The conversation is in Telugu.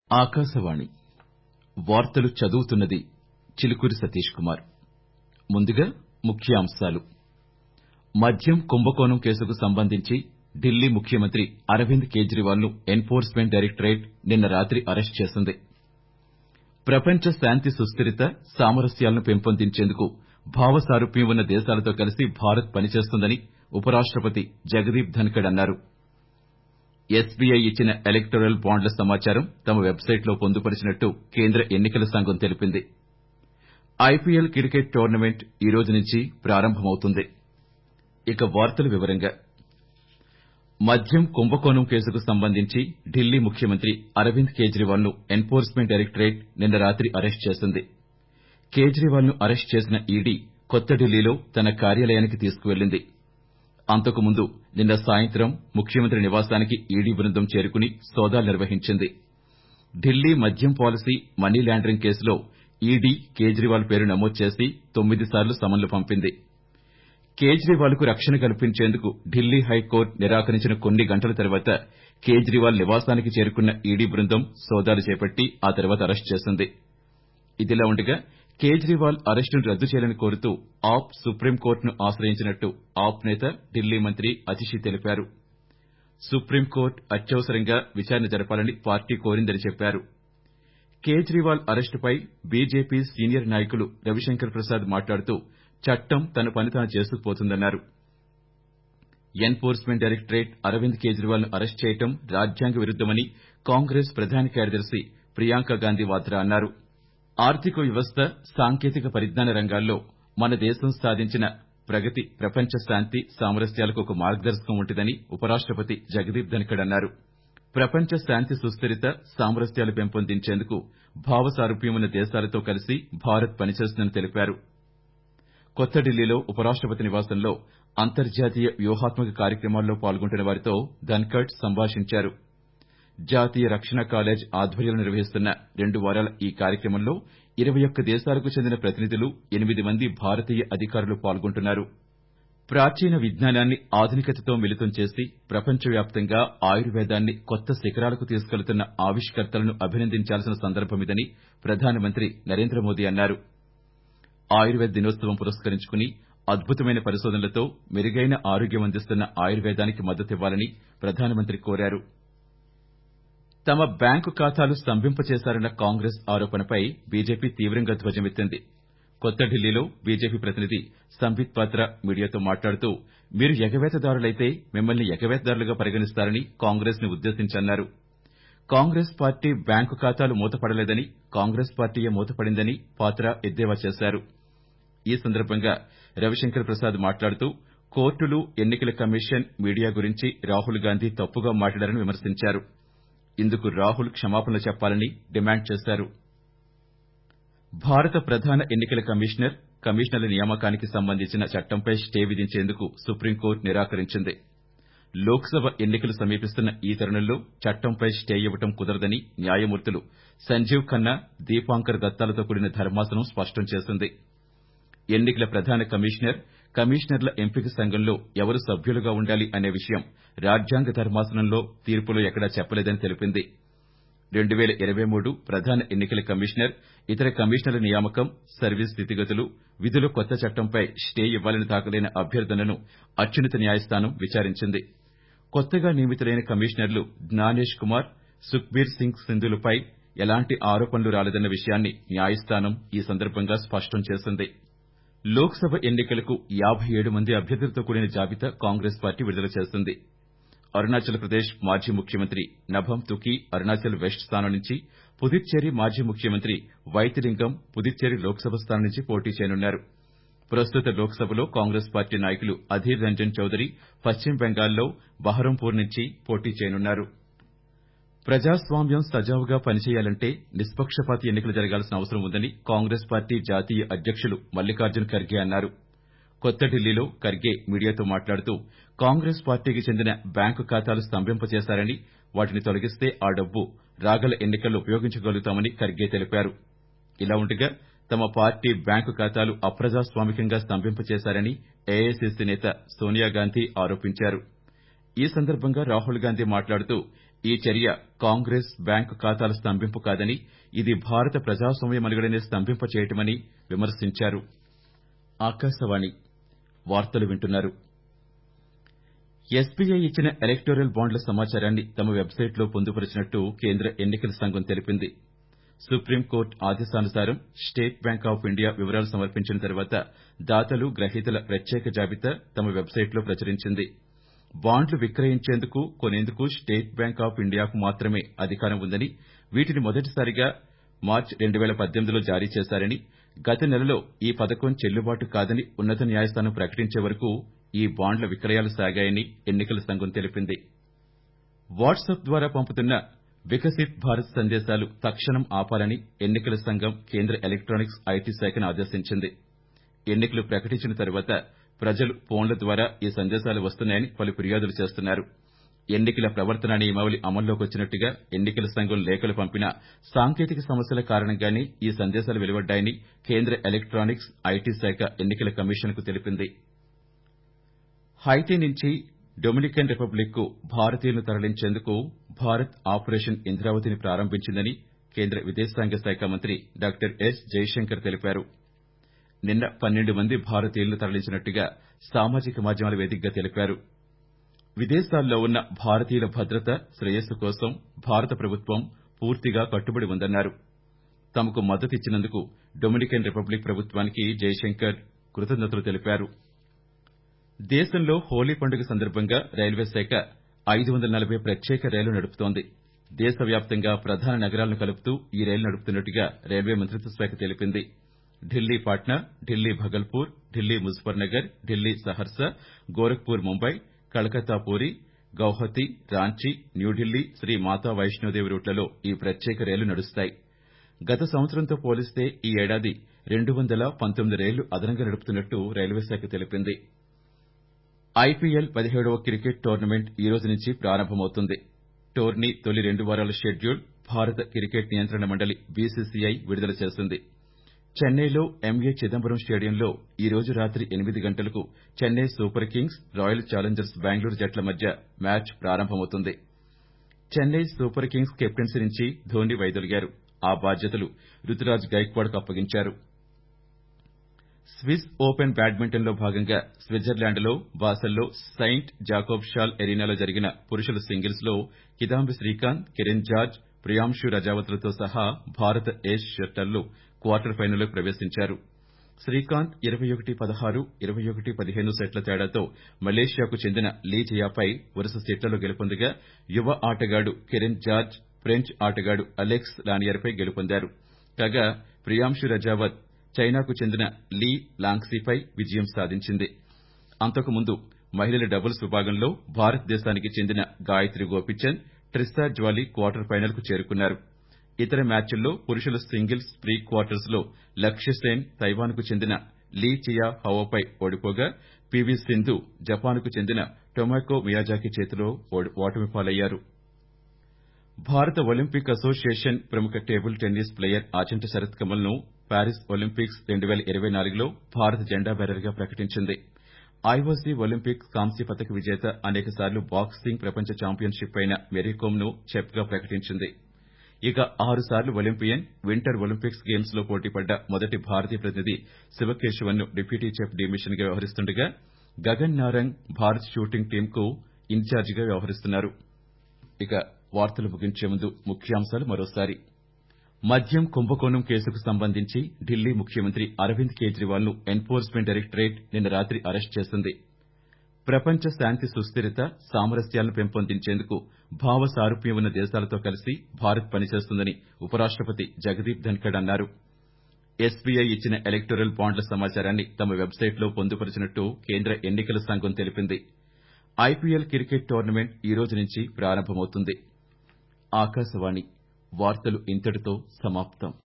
ఆకాశవాణి వార్తలు చదువుతున్నది చిలుకూరి సతీష్ కుమార్ ముందుగా ముఖ్యాంశాలు మద్యం కుంభకోణం కేసుకు సంబంధించి ఢిల్లీ ముఖ్యమంత్రి అరవింద్ కేజ్రీవాల్ ను ఎన్ఫోర్స్ మెంట్ డైరెక్టరేట్ నిన్న రాత్రి అరెస్టు చేసింది ప్రపంచ శాంతి సుస్దిరత సామరస్యాలను పెంపొందించేందుకు భావ సారూప్యం ఉన్న దేశాలతో కలిసి భారత్ పనిచేస్తుందని ఉపరాష్టపతి జగదీప్ ధన్కడ్ అన్నారు ఎస్బీఐ ఇచ్చిన ఎలక్టోరల్ బాండ్ల సమాచారం తమ వెబ్సైట్ లో పొందుపరిచినట్టు కేంద్ర ఎన్నికల సంఘం తెలిపింది ఐపీఎల్ క్రికెట్ టోర్నమెంట్ ఈ రోజు నుంచి ప్రారంభమవుతుంది మద్యం కుంభకోణం కేసుకు సంబంధించి ఢిల్లీ ముఖ్యమంత్రి అరవింద్ కేజ్రీవాల్ ను ఎన్ఫోర్స్ మెంట్ డైరెక్టరేట్ నిన్న రాత్రి అరెస్టు చేసింది కేజ్రీవాల్ ను అరెస్టు చేసిన ఈడీ కొత్త ఢిల్లీలో తన కార్యాలయానికి తీసుకువెళ్లింది అంతకుముందు నిన్న సాయంత్రం ముఖ్యమంత్రి నివాసానికి ఈడీ బృందం చేరుకుని సోదాలు నిర్వహించింది ఢిల్లీ మద్యం పాలసీ మనీ లాండరింగ్ కేసులో ఈడీ కేజ్రీవాల్ పేరు నమోదు చేసి తొమ్మిది సార్లు సమన్లు పంపింది కేజ్రీవాల్ కు రక్షణ కల్పించేందుకు ఢిల్లీ హైకోర్టు నిరాకరించిన కొన్ని గంటల తర్వాత కేజ్రీవాల్ నివాసానికి చేరుకున్న ఈడీ బృందం సోదాలు చేపట్టి ఆ తర్వాత అరెస్టు చేసింది ఇదిలా ఉండగా కేజ్రీవాల్ అరెస్టును రద్దు చేయాలని కోరుతూ ఆప్ సుప్రీంకోర్టును ఆశ్రయించినట్టు ఆప్ నేత ఢిల్లీ మంత్రి అతిషి తెలిపారు సుప్రీంకోర్టు అత్యవసరంగా విచారణ జరపాలని పార్టీ కోరిందని చెప్పారు కేజ్రీవాల్ అరెస్టుపై బీజేపీ సీనియర్ నాయకులు రవిశంకర్ ప్రసాద్ మాట్లాడుతూ చట్టం తన పని తాను చేసుకుపోతుందన్నారు enforcement directorate Arvind Kejriwal ను అరెస్టు చేయడం రాజ్యాంగ విరుద్దమని కాంగ్రెస్ ప్రధాన కార్యదర్శి ప్రియాంక గాంధీ వాద్రా అన్నారు ఆర్థిక వ్యవస్థ సాంకేతిక పరిజ్ఞాన రంగాల్లో మన దేశం సాధించిన ప్రగతి ప్రపంచ శాంతి సామరస్యాలకు ఒక మార్గదర్శకం వంటిదని ఉపరాష్టపతి జగదీప్ ధన్కడ్ అన్నారు ప్రపంచ శాంతి సుస్దిరత సామరస్యాలు పెంపొందించేందుకు భావ సారూప్యం ఉన్న దేశాలతో కలిసి భారత్ పనిచేస్తుందని తెలిపారు కొత్త ఢిల్లీలో ఉపరాష్టపతి నివాసంలో అంతర్జాతీయ వ్యూహాత్మక కార్యక్రమాల్లో పాల్గొంటున్న వారితో ధన్కడ్ సంభాషించారు జాతీయ రక్షణ కాలేజ్ ఆధ్వర్యంలో నిర్వహిస్తున్న రెండు వారాల ఈ కార్యక్రమంలో ఇరవై ఒక్క దేశాలకు చెందిన ప్రతినిధులు ఎనిమిది మంది భారతీయ అధికారులు పాల్గొంటున్నారు ప్రాచీన విజ్ఞానాన్ని ఆధునికతతో మిళితం చేసి ప్రపంచవ్యాప్తంగా ఆయుర్వేదాన్ని కొత్త శిఖరాలకు తీసుకెళుతున్న ఆవిష్కర్తలను అభినందించాల్సిన సందర్భమిదని ప్రధానమంత్రి నరేంద్ర మోదీ అన్నారు ఆయుర్వేద దినోత్సవం పురస్కరించుకుని అద్భుతమైన పరిశోధనలతో మెరుగైన ఆరోగ్యం అందిస్తున్న ఆయుర్వేదానికి మద్దతివ్వాలని ప్రధానమంత్రి కోరారు తమ బ్యాంకు ఖాతాలు స్తంభింపచేశారన్న కాంగ్రెస్ ఆరోపణపై బీజేపీ తీవ్రంగా ధ్వజమెత్తింది కొత్త ఢిల్లీలో బీజేపీ ప్రతినిధి సంబిత్ పాత్ర మీడియాతో మాట్లాడుతూ మీరు ఎగవేతదారులైతే మిమ్మల్ని ఎగవేతదారులుగా పరిగణిస్తారని కాంగ్రెస్ ని ఉద్దేశించి అన్నారు కాంగ్రెస్ పార్టీ బ్యాంకు ఖాతాలు మూతపడలేదని కాంగ్రెస్ పార్టీయే మూతపడిందని పాత్ర ఎద్దేవా చేశారు ఈ సందర్భంగా రవిశంకర్ ప్రసాద్ మాట్లాడుతూ కోర్టులు ఎన్నికల కమిషన్ మీడియా గురించి రాహుల్ గాంధీ తప్పుగా మాట్లాడారని విమర్శించారు ఇందుకు రాహుల్ క్షమాపణలు చెప్పాలని డిమాండ్ చేశారు భారత ప్రధాన ఎన్నికల కమిషనర్ కమిషనర్ల నియామకానికి సంబంధించిన చట్టంపై స్టే విధించేందుకు సుప్రీంకోర్టు నిరాకరించింది లోక్సభ ఎన్నికలు సమీపిస్తున్న ఈ తరుణంలో చట్టంపై స్టే ఇవ్వడం కుదరదని న్యాయమూర్తులు సంజీవ్ ఖన్నా దీపాంకర్ దత్తాలతో కూడిన ధర్మాసనం స్పష్టం చేసింది ఎన్నికల ప్రధాన కమిషనర్ కమిషనర్ల ఎంపిక సంఘంలో ఎవరు సభ్యులుగా ఉండాలి అనే విషయం రాజ్యాంగ ధర్మాసనంలో తీర్పులో ఎక్కడా చెప్పలేదని తెలిపింది 2023 ప్రధాన ఎన్నికల కమిషనర్ ఇతర కమిషనర్ల నియామకం సర్వీస్ స్థితిగతులు విధుల కొత్త చట్టంపై స్టే ఇవ్వాలని దాఖలైన అభ్యర్థనను అత్యున్నత న్యాయస్థానం విచారించింది కొత్తగా నియమితులైన కమిషనర్లు జ్ఞానేష్ కుమార్ సుఖ్బీర్ సింగ్ సింధులపై ఎలాంటి ఆరోపణలు రాలేదన్న విషయాన్ని న్యాయస్థానం ఈ సందర్భంగా స్పష్టం చేసింది లోక్సభ ఎన్నికలకు 57 మంది అభ్యర్థులతో కూడిన జాబితా కాంగ్రెస్ పార్టీ విడుదల చేసింది అరుణాచల్ ప్రదేశ్ మాజీ ముఖ్యమంత్రి నభం తుకి అరుణాచల్ వెస్ట్ స్థానం నుంచి పుదుచ్చేరి మాజీ ముఖ్యమంత్రి వైతిలింగం పుదుచ్చేరి లోక్సభ స్థానం నుంచి పోటీ చేయనున్నారు ప్రస్తుత లోక్సభలో కాంగ్రెస్ పార్టీ నాయకులు అధీర్ రంజన్ చౌదరి పశ్చిమ బెంగాల్లో బహరంపూర్ నుంచి పోటీ చేయనున్నారు ప్రజాస్వామ్యం సజావుగా పనిచేయాలంటే నిష్పక్షపాత ఎన్నికలు జరగాల్సిన అవసరం ఉందని కాంగ్రెస్ పార్టీ జాతీయ అధ్యకులు మల్లికార్జున్ ఖర్గే అన్నారు కొత్త ఢిల్లీలో ఖర్గే మీడియాతో మాట్లాడుతూ కాంగ్రెస్ పార్టీకి చెందిన బ్యాంకు ఖాతాలు స్తంభింపచేశారని వాటిని తొలగిస్తే ఆ డబ్బు రాగల ఎన్నికల్లో ఉపయోగించగలుగుతామని ఖర్గే తెలిపారు ఇలా ఉండగా తమ పార్టీ బ్యాంకు ఖాతాలు అప్రజాస్వామికంగా స్తంభింపచేశారని ఏఐసీసీ నేత సోనియాగాంధీ ఆరోపించారు ఈ సందర్భంగా రాహుల్ గాంధీ మాట్లాడుతూ ఈ చర్య కాంగ్రెస్ బ్యాంకు ఖాతాల స్తంభింపు కాదని ఇది భారత ప్రజాస్వామ్య మనుగడనే స్తంభింపచేయటమని విమర్శించారు ఆకాశవాణి వార్తలు వింటున్నారు ఎస్బీఐ ఇచ్చిన ఎలక్టోరల్ బాండ్ల సమాచారాన్ని తమ వెబ్సైట్లో పొందుపరిచినట్టు కేంద్ర ఎన్నికల సంఘం తెలిపింది సుప్రీంకోర్టు ఆదేశానుసారం స్టేట్ బ్యాంక్ ఆఫ్ ఇండియా వివరాలు సమర్పించిన తర్వాత దాతలు గ్రహీతల ప్రత్యేక జాబితా తమ వెబ్సైట్లో ప్రచురించింది బాండ్లు విక్రయించేందుకు కొనేందుకు స్టేట్ బ్యాంక్ ఆఫ్ ఇండియాకు మాత్రమే అధికారం ఉందని వీటిని మొదటిసారిగా మార్చి 2018లో జారీ చేశారని గత నెలలో ఈ పథకం చెల్లుబాటు కాదని ఉన్నత న్యాయస్థానం ప్రకటించే వరకు ఈ బాండ్ల విక్రయాలు సాగాయని ఎన్నికల సంఘం తెలిపింది వాట్సాప్ ద్వారా పంపుతున్న వికసిత్ భారత్ సందేశాలు తక్షణం ఆపాలని ఎన్నికల సంఘం కేంద్ర ఎలక్టానిక్స్ ఐటీ శాఖను ఆదేశించింది ఎన్నికలు ప్రకటించిన తర్వాత ప్రజలు ఫోన్ల ద్వారా ఈ సందేశాలు వస్తున్నాయని పలు ఫిర్యాదులు చేస్తున్నారు ఎన్నికల ప్రవర్తనా నియమావళి అమల్లోకి వచ్చినట్టుగా ఎన్నికల సంఘం లేఖలు పంపినా సాంకేతిక సమస్యల కారణంగానే ఈ సందేశాలు వెలువడ్డాయని కేంద్ర ఎలక్టానిక్స్ ఐటీ శాఖ ఎన్నికల కమిషన్కు తెలిపింది హైతీ నుంచి డొమినికన్ రిపబ్లిక్ కు భారతీయులను తరలించేందుకు భారత్ ఆపరేషన్ ఇంద్రావతిని ప్రారంభించిందని కేంద్ర విదేశాంగ శాఖ మంత్రి డాక్టర్ ఎస్ జైశంకర్ తెలిపారు నిన్న పన్నెండు మంది భారతీయులను తరలించినట్టుగా సామాజిక మాధ్యమాల వేదికగా తెలిపారు విదేశాల్లో ఉన్న భారతీయుల భద్రత శ్రేయస్సు కోసం భారత ప్రభుత్వం పూర్తిగా కట్టుబడి ఉందన్నారు తమకు మద్దతిచ్చినందుకు డొమినికన్ రిపబ్లిక్ ప్రభుత్వానికి జైశంకర్ కృతజ్ఞతలు తెలిపారు దేశంలో హోలీ పండుగ సందర్భంగా రైల్వే శాఖ ఐదు వందల నలభై ప్రత్యేక రైళ్లు నడుపుతోంది దేశవ్యాప్తంగా ప్రధాన నగరాలను కలుపుతూ ఈ రైలు నడుపుతున్నట్టుగా రైల్వే మంత్రిత్వ శాఖ తెలిపింది ఢిల్లీ పాట్నా ఢిల్లీ భగల్పూర్ ఢిల్లీ ముజఫర్ నగర్ ఢిల్లీ సహర్సా గోరఖ్పూర్ ముంబై కలకత్తా పూరి గౌహతి రాంచీ న్యూఢిల్లీ శ్రీ మాతా వైష్ణోదేవి రూట్లలో ఈ ప్రత్యేక రైళ్లు నడుస్తాయి గత సంవత్సరంతో పోలిస్తే ఈ ఏడాది రెండు వందల పంతొమ్మిది రైళ్లు అదనంగా నడుపుతున్నట్టు రైల్వే శాఖ తెలిపింది ఐపీఎల్ పదిహేడవ క్రికెట్ టోర్నమెంట్ ఈ రోజు నుంచి ప్రారంభమవుతుంది టోర్నీ తొలి రెండు వారాల షెడ్యూల్ భారత క్రికెట్ నియంత్రణ మండలి బీసీసీఐ విడుదల చేసింది చెన్నైలో ఎంఏ చిదంబరం స్టేడియంలో ఈ రోజు రాత్రి ఎనిమిది గంటలకు Chennai super kings royal challengers Bengaluru జట్ల మధ్య మ్యాచ్ ప్రారంభమవుతుంది చెన్నై సూపర్ కింగ్స్ కెప్టెన్సీ నుంచి ధోనీ వైదొలిగారు ఆ బాధ్యతలు రుతురాజ్ గైక్వాడ్కు అప్పగించారు స్విస్ ఓపెన్ బ్యాడ్మింటన్లో భాగంగా స్విట్జర్లాండ్లో బాసల్లో సెయింట్ జాకోబ్ షాల్ ఎరీనాలో జరిగిన పురుషుల సింగిల్స్లో కిదాంబి శ్రీకాంత్ కిరణ్ జార్జ్ ప్రియాంశు రజావత్లతో సహా భారత ఏస్ షట్లర్లు క్వార్టర్ ఫైనల్లోకి ప్రవేశించారు శ్రీకాంత్ ఇరవై ఒకటి పదహారు ఇరవై ఒకటి పదిహేను సెట్ల తేడాతో మలేషియాకు చెందిన లీ జియాపై వరుస సెట్లలో గెలుపొందగా యువ ఆటగాడు కిరణ్ జార్జ్ ఫ్రెంచ్ ఆటగాడు అలెక్స్ లానియర్పై గెలుపొందారు కాగా ప్రియాంశు రజావత్ చైనాకు చెందిన లీ లాంగ్సీపై విజయం సాధించింది అంతకుముందు మహిళల డబుల్స్ విభాగంలో భారతదేశానికి చెందిన గాయత్రి గోపిచంద్ ట్రిస్తా జ్వాలి క్వార్టర్ ఫైనల్కు చేరుకున్నారు ఇతర మ్యాచ్ల్లో పురుషుల సింగిల్స్ ప్రీ క్వార్టర్స్ లో లక్ష్యసేన్ తైవాన్కు చెందిన లీ చియా హవోపై ఓడిపోగా పీవీ సింధు జపాన్కు చెందిన టొమాకో మియాజాకి చేతిలో ఓటమి పాలయ్యారు భారత ఒలింపిక్ అసోసియేషన్ ప్రముఖ table tennis player Achanta Sharath Kamal ను పారిస్ ఒలింపిక్స్ రెండు పేల ఇరవై నాలుగులో భారత జెండా బేరర్గా ప్రకటించింది ఐఓసీ ఒలింపిక్ కాంస్య పతక విజేత అనేకసార్లు బాక్సింగ్ ప్రపంచ ఛాంపియన్షిప్ అయిన మెరీకోమ్ ను చెఫ్ గా ప్రకటించింది ఇక ఆరుసార్లు ఒలింపియన్ వింటర్ ఒలింపిక్స్ గేమ్స్ లో పోటీపడ్డ మొదటి భారతీయ ప్రతినిధి శివకేశవన్ ను డిప్యూటీ చీఫ్ డి మిషన్ గా వ్యవహరిస్తుండగా గగన్ నారంగ్ భారత్ షూటింగ్ టీంకు ఇన్ఛార్జిగా వ్యవహరిస్తున్నారు ఇక వార్తలు ముగించే ముందు ముఖ్యాంశాలు మరోసారి మద్యం కుంభకోణం కేసుకు సంబంధించి ఢిల్లీ ముఖ్యమంత్రి అరవింద్ కేజ్రీవాల్ ను ఎన్ఫోర్స్మెంట్ డైరెక్టరేట్ నిన్న రాత్రి అరెస్ట్ చేసింది ప్రపంచ శాంతి సుస్థిరత సామరస్యాలను పెంపొందించేందుకు భావ సారూప్యం ఉన్న దేశాలతో కలిసి భారత్ పనిచేస్తుందని ఉపరాష్టపతి జగదీప్ ధన్కడ్ అన్నారు ఎస్బీఐ ఇచ్చిన ఎలక్టోరల్ బాండ్ల సమాచారాన్ని తమ వెబ్సైట్లో పొందుపరిచినట్టు కేంద్ర ఎన్నికల సంఘం తెలిపింది ఐపీఎల్ క్రికెట్ టోర్నమెంట్ ఈ రోజు నుంచి ప్రారంభమవుతుంది ఆకాశవాణి వార్తలు ఇంతటితో సమాప్తం